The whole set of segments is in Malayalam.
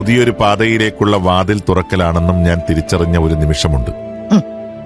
പുതിയൊരു പാതയിലേക്കുള്ള വാതിൽ തുറക്കലാണെന്നും ഞാൻ തിരിച്ചറിഞ്ഞ ഒരു നിമിഷമുണ്ട് ഉം.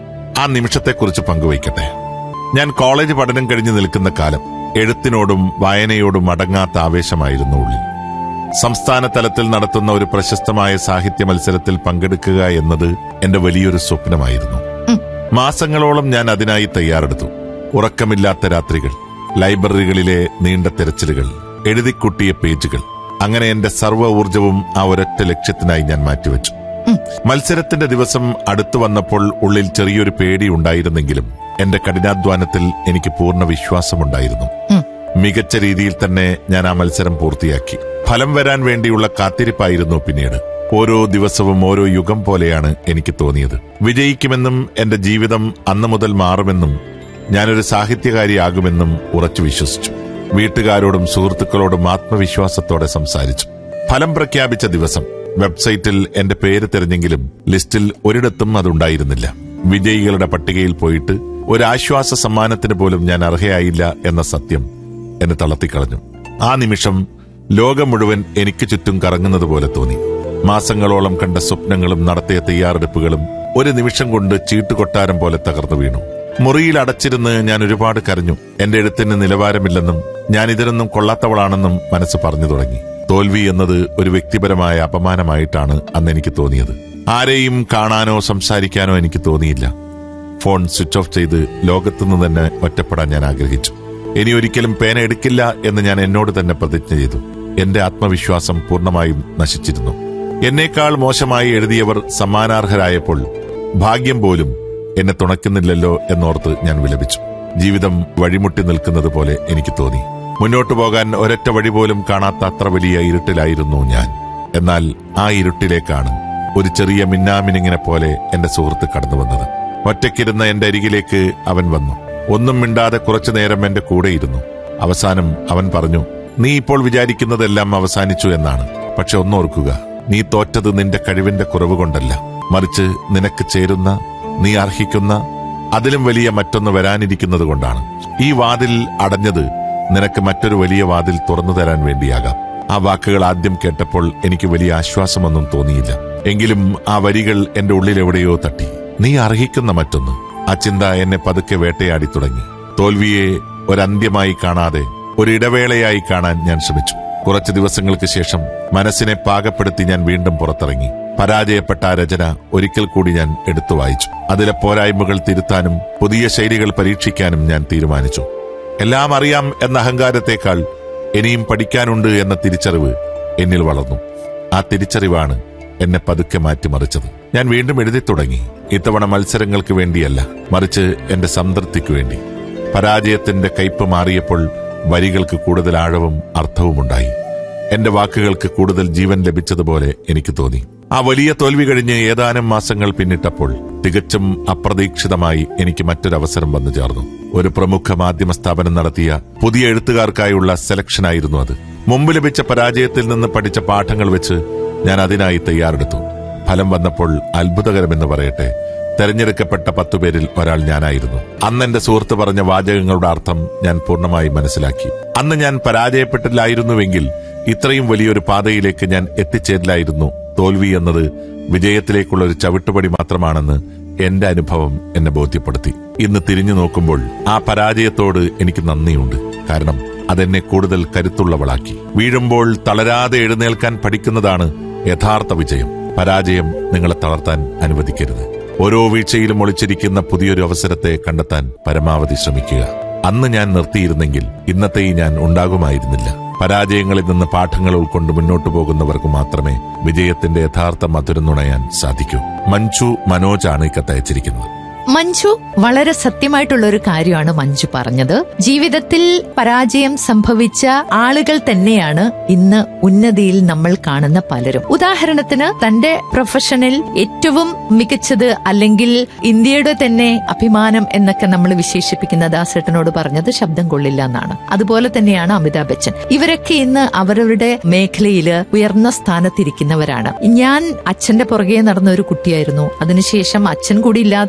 ആ നിമിഷത്തെക്കുറിച്ച് പങ്കുവയ്ക്കട്ടെ ഞാൻ കോളേജ് പഠനം കഴിഞ്ഞു നിൽക്കുന്ന കാലം എഴുത്തിനോടും വായനയോടും അടങ്ങാത്ത ആവേശമായിരുന്നു ഉള്ളിൽ സംസ്ഥാന തലത്തിൽ നടത്തുന്ന ഒരു പ്രശസ്തമായ സാഹിത്യ മത്സരത്തിൽ പങ്കെടുക്കുക എന്നത് എന്റെ വലിയൊരു സ്വപ്നമായിരുന്നു ഉം. മാസങ്ങളോളം ഞാൻ അതിനായി തയ്യാറെടുത്തു ഉറക്കമില്ലാത്ത രാത്രികൾ ലൈബ്രറികളിലെ നീണ്ട തിരച്ചിലുകൾ എഴുതിക്കുട്ടിയ പേജുകൾ അങ്ങനെ എന്റെ സർവ്വ ഊർജവും ആ ഒരൊറ്റ ലക്ഷ്യത്തിനായി ഞാൻ മാറ്റിവെച്ചു ഉം. മത്സരത്തിന്റെ ദിവസം അടുത്തു വന്നപ്പോൾ ഉള്ളിൽ ചെറിയൊരു പേടി ഉണ്ടായിരുന്നെങ്കിലും എന്റെ കഠിനാധ്വാനത്തിൽ എനിക്ക് പൂർണ്ണ വിശ്വാസമുണ്ടായിരുന്നു ഉം. മികച്ച രീതിയിൽ തന്നെ ഞാൻ ആ മത്സരം പൂർത്തിയാക്കി ഫലം വരാൻ വേണ്ടിയുള്ള കാത്തിരിപ്പായിരുന്നു പിന്നീട് ഓരോ ദിവസവും ഓരോ യുഗം പോലെയാണ് എനിക്ക് തോന്നിയത് വിജയിക്കുമെന്നും എന്റെ ജീവിതം അന്നു മുതൽ മാറുമെന്നും ഞാനൊരു സാഹിത്യകാരിയാകുമെന്നും ഉറച്ചു വിശ്വസിച്ചു വീട്ടുകാരോടും സുഹൃത്തുക്കളോടും ആത്മവിശ്വാസത്തോടെ സംസാരിച്ചു ഫലം പ്രഖ്യാപിച്ച ദിവസം വെബ്സൈറ്റിൽ എന്റെ പേര് തിരഞ്ഞെങ്കിലും ലിസ്റ്റിൽ ഒരിടത്തും അതുണ്ടായിരുന്നില്ല വിജയികളുടെ പട്ടികയിൽ പോയിട്ട് ഒരു ആശ്വാസ സമ്മാനത്തിന് പോലും ഞാൻ അർഹയായില്ല എന്ന സത്യം എന്നെ തളർത്തിക്കളഞ്ഞു ആ നിമിഷം ലോകം മുഴുവൻ എനിക്ക് ചുറ്റും കറങ്ങുന്നത് പോലെ തോന്നി മാസങ്ങളോളം കണ്ട സ്വപ്നങ്ങളും നടത്തിയ തയ്യാറെടുപ്പുകളും ഒരു നിമിഷം കൊണ്ട് ചീട്ടുകൊട്ടാരം പോലെ തകർന്നു വീണു മുറിയിൽ അടച്ചിരുന്ന് ഞാൻ ഒരുപാട് കരഞ്ഞു എന്റെ എഴുത്തിന് നിലവാരമില്ലെന്നും ഞാൻ ഇതിനൊന്നും കൊള്ളാത്തവളാണെന്നും മനസ്സ് പറഞ്ഞു തുടങ്ങി തോൽവി എന്നത് ഒരു വ്യക്തിപരമായ അപമാനമായിട്ടാണ് അന്ന് എനിക്ക് തോന്നിയത് ആരെയും കാണാനോ സംസാരിക്കാനോ എനിക്ക് തോന്നിയില്ല ഫോൺ സ്വിച്ച് ഓഫ് ചെയ്ത് ലോകത്തുനിന്ന് തന്നെ ഒറ്റപ്പെടാൻ ഞാൻ ആഗ്രഹിച്ചു ഇനി ഒരിക്കലും പേന എടുക്കില്ല എന്ന് ഞാൻ എന്നോട് തന്നെ പ്രതിജ്ഞ ചെയ്തു എന്റെ ആത്മവിശ്വാസം പൂർണ്ണമായും നശിച്ചിരുന്നു എന്നേക്കാൾ മോശമായി എഴുതിയവർ സമ്മാനാർഹരായപ്പോൾ ഭാഗ്യം പോലും എന്നെ തുണയ്ക്കുന്നില്ലല്ലോ എന്നോർത്ത് ഞാൻ വിലപിച്ചു ജീവിതം വഴിമുട്ടി നിൽക്കുന്നത് പോലെ എനിക്ക് തോന്നി മുന്നോട്ടു പോകാൻ ഒരൊറ്റ വഴി പോലും കാണാത്ത അത്ര വലിയ ഇരുട്ടിലായിരുന്നു ഞാൻ എന്നാൽ ആ ഇരുട്ടിലേക്കാണ് ഒരു ചെറിയ മിന്നാമിനിങ്ങിനെ പോലെ എന്റെ സുഹൃത്ത് കടന്നു വന്നത് ഒറ്റയ്ക്കിരുന്ന എന്റെ അരികിലേക്ക് അവൻ വന്നു ഒന്നും മിണ്ടാതെ കുറച്ചു നേരം എന്റെ കൂടെയിരുന്നു അവസാനം അവൻ പറഞ്ഞു നീ ഇപ്പോൾ വിചാരിക്കുന്നതെല്ലാം അവസാനിച്ചു എന്നാണ് പക്ഷെ ഒന്നോർക്കുക നീ തോറ്റത് നിന്റെ കഴിവിന്റെ കുറവ് കൊണ്ടല്ല മറിച്ച് നിനക്ക് ചേരുന്ന നീ അർഹിക്കുന്ന അതിലും വലിയ മറ്റൊന്ന് വരാനിരിക്കുന്നത് കൊണ്ടാണ് ഈ വാതിൽ അടഞ്ഞത് നിനക്ക് മറ്റൊരു വലിയ വാതിൽ തുറന്നു തരാൻ വേണ്ടിയാകാം ആ വാക്കുകൾ ആദ്യം കേട്ടപ്പോൾ എനിക്ക് വലിയ ആശ്വാസമൊന്നും തോന്നിയില്ല എങ്കിലും ആ വരികൾ എന്റെ ഉള്ളിൽ എവിടെയോ തട്ടി നീ അർഹിക്കുന്ന മറ്റൊന്ന് ആ ചിന്ത എന്നെ പതുക്കെ വേട്ടയാടി തുടങ്ങി തോൽവിയെ ഒരന്ത്യമായി കാണാതെ ഒരു ഇടവേളയായി കാണാൻ ഞാൻ ശ്രമിച്ചു കുറച്ചു ദിവസങ്ങൾക്ക് ശേഷം മനസ്സിനെ പാകപ്പെടുത്തി ഞാൻ വീണ്ടും പുറത്തിറങ്ങി പരാജയപ്പെട്ട ആ രചന ഒരിക്കൽ കൂടി ഞാൻ എടുത്തു വായിച്ചു അതിലെ പോരായ്മകൾ തിരുത്താനും പുതിയ ശൈലികൾ പരീക്ഷിക്കാനും ഞാൻ തീരുമാനിച്ചു എല്ലാം അറിയാം എന്ന അഹങ്കാരത്തെക്കാൾ ഇനിയും പഠിക്കാനുണ്ട് എന്ന തിരിച്ചറിവ് എന്നിൽ വളർന്നു ആ തിരിച്ചറിവാണ് എന്നെ പതുക്കെ മാറ്റിമറിച്ചത് ഞാൻ വീണ്ടും എഴുതി തുടങ്ങി ഇത്തവണ മത്സരങ്ങൾക്ക് വേണ്ടിയല്ല മറിച്ച് എന്റെ സംതൃപ്തിക്ക് വേണ്ടി പരാജയത്തിന്റെ കയ്പ് മാറിയപ്പോൾ വരികൾക്ക് കൂടുതൽ ആഴവും അർത്ഥവുമുണ്ടായി എന്റെ വാക്കുകൾക്ക് കൂടുതൽ ജീവൻ ലഭിച്ചതുപോലെ എനിക്ക് തോന്നി ആ വലിയ തോൽവി കഴിഞ്ഞ് ഏതാനും മാസങ്ങൾ പിന്നിട്ടപ്പോൾ തികച്ചും അപ്രതീക്ഷിതമായി എനിക്ക് മറ്റൊരവസരം വന്നു ചേർന്നു ഒരു പ്രമുഖ മാധ്യമ സ്ഥാപനം നടത്തിയ പുതിയ എഴുത്തുകാർക്കായുള്ള സെലക്ഷനായിരുന്നു അത് മുമ്പ് ലഭിച്ച പരാജയത്തിൽ നിന്ന് പഠിച്ച പാഠങ്ങൾ വെച്ച് ഞാൻ അതിനായി തയ്യാറെടുത്തു ഫലം വന്നപ്പോൾ അത്ഭുതകരമെന്ന് പറയട്ടെ തെരഞ്ഞെടുക്കപ്പെട്ട പത്തുപേരിൽ ഒരാൾ ഞാനായിരുന്നു അന്ന് എന്റെ സുഹൃത്ത് പറഞ്ഞ വാചകങ്ങളുടെ അർത്ഥം ഞാൻ പൂർണ്ണമായി മനസ്സിലാക്കി അന്ന് ഞാൻ പരാജയപ്പെട്ടില്ലായിരുന്നുവെങ്കിൽ ഇത്രയും വലിയൊരു പാതയിലേക്ക് ഞാൻ എത്തിച്ചേരില്ലായിരുന്നു തോൽവി എന്നത് വിജയത്തിലേക്കുള്ള ഒരു ചവിട്ടുപടി മാത്രമാണെന്ന് എന്റെ അനുഭവം എന്നെ ബോധ്യപ്പെടുത്തി ഇന്ന് തിരിഞ്ഞു നോക്കുമ്പോൾ ആ പരാജയത്തോട് എനിക്ക് നന്ദിയുണ്ട് കാരണം അതെന്നെ കൂടുതൽ കരുത്തുള്ളവളാക്കി വീഴുമ്പോൾ തളരാതെ എഴുന്നേൽക്കാൻ പഠിക്കുന്നതാണ് യഥാർത്ഥ വിജയം പരാജയം നിങ്ങളെ തളർത്താൻ അനുവദിക്കരുത് ഓരോ വീഴ്ചയിലും ഒളിച്ചിരിക്കുന്ന പുതിയൊരു അവസരത്തെ കണ്ടെത്താൻ പരമാവധി ശ്രമിക്കുക അന്ന് ഞാൻ നിർത്തിയിരുന്നെങ്കിൽ ഇന്നത്തെ ഈ ഞാൻ ഉണ്ടാകുമായിരുന്നില്ല പരാജയങ്ങളിൽ നിന്ന് പാഠങ്ങൾ ഉൾക്കൊണ്ട് മുന്നോട്ടു പോകുന്നവർക്ക് മാത്രമേ വിജയത്തിന്റെ യഥാർത്ഥ മധുരം നുണയാൻ സാധിക്കൂ മഞ്ജു മനോജാണ് ഈ കത്തയച്ചിരിക്കുന്നത് മഞ്ജു വളരെ സത്യമായിട്ടുള്ള ഒരു കാര്യമാണ് മഞ്ജു പറഞ്ഞത് ജീവിതത്തിൽ പരാജയം സംഭവിച്ച ആളുകൾ തന്നെയാണ് ഇന്ന് ഉന്നതിയിൽ നമ്മൾ കാണുന്ന പലരും ഉദാഹരണത്തിന് തന്റെ പ്രൊഫഷനിൽ ഏറ്റവും മികച്ചത് അല്ലെങ്കിൽ ഇന്ത്യയുടെ തന്നെ അഭിമാനം എന്നൊക്കെ നമ്മൾ വിശേഷിപ്പിക്കുന്ന ദാസേട്ടനോട് പറഞ്ഞത് ശബ്ദം കൊള്ളില്ല എന്നാണ് അതുപോലെ തന്നെയാണ് അമിതാഭ് ബച്ചൻ ഇവരൊക്കെ ഇന്ന് അവരവരുടെ മേഖലയില് ഉയർന്ന സ്ഥാനത്തിരിക്കുന്നവരാണ് ഞാൻ അച്ഛന്റെ പുറകെ നടന്ന ഒരു കുട്ടിയായിരുന്നു അതിനുശേഷം അച്ഛൻ കൂടി ഇല്ലാതായപ്പോ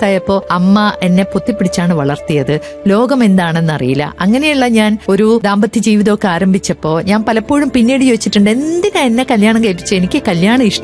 അമ്മ എന്നെ പൊത്തിപ്പിടിച്ചാണ് വളർത്തിയത് ലോകം എന്താണെന്ന് അറിയില്ല അങ്ങനെയുള്ള ഞാൻ ഒരു ദാമ്പത്യ ജീവിതമൊക്കെ ആരംഭിച്ചപ്പോ ഞാൻ പലപ്പോഴും പിന്നീട് ചോദിച്ചിട്ടുണ്ട് എന്തിനാ എന്നെ കല്യാണം കഴിപ്പിച്ചത് എനിക്ക് കല്യാണം